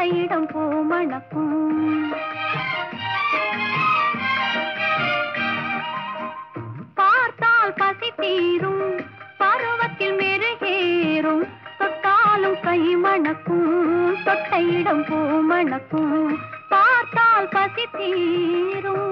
இடம் பூ மணக்கும் பார்த்தால் பசி தீரும் பருவத்தில் மெருகேறும் தொட்டாலும் கை மணக்கும் தொட்ட இடம் பூ மணக்கும் பார்த்தால் பசி தீரும்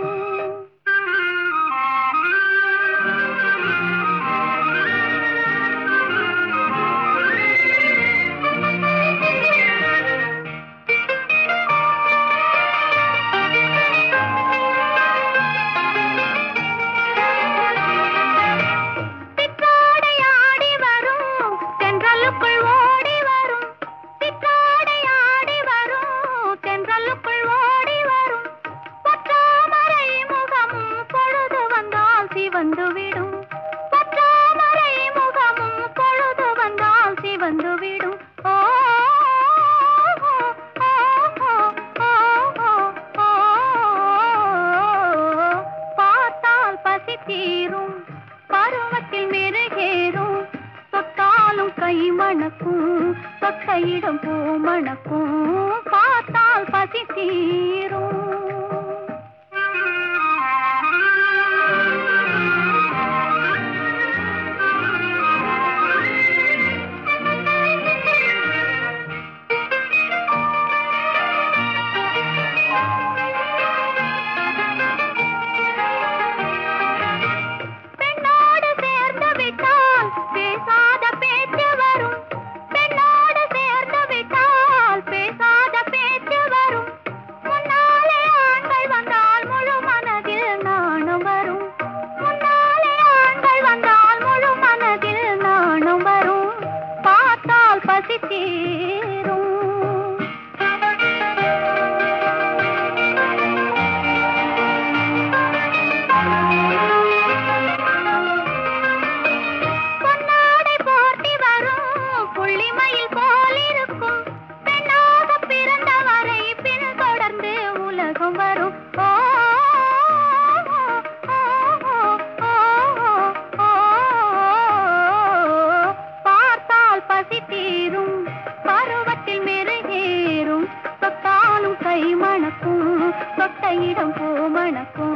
சிற்றாடை ஆடி வரும் தென்றலுக்குள் ஓடி வரும் சிற்றாடை ஆடி வரும் தென்றலுக்குள் ஓடி வரும் பற்றாமரை முகமும் பொழுது வந்தால் சிவந்து விடும் பற்றாமரை முகமும் பொழுது வந்தால் சிவந்து விடும் ஓ ஓ, ஓ, ஓ, ஓ, ஓ, பார்த்தால் பசி தீரும் பருவத்தில் மெருகேறும் தொட்டாலும் கை மணக்கும் தொட்ட இடம் பூ மணக்கும் பார்த்தால் பசி தீரும் பெண்ணோடு சேர்ந்து விட்டால் பேசாத பேச்சு வரும் பெண்ணோடு சேர்ந்து விட்டால் பேசாத பேச்சு வரும் முன்னாலே ஆண்கள் வந்தால் முழு மனதில் நாணம் வரும் முன்னாலே ஆண்கள் வந்தால் முழு மனதில் நாணம் வரும் பார்த்தால் பசி தீரும் பொன்னாடை போர்த்தி வரும் புள்ளிமயில் போல் இருக்கும் பெண்ணாக பிறந்தவரை பின் தொடர்ந்து உலகம் வரும் ஓ, ஓ, ஓ, ஓ, ஓ, பார்த்தால் பசி தீரும் பருவத்தில் மெருகேறும் தொட்டாலும் கை மணக்கும் தொட்ட இடம் பூ மணக்கும்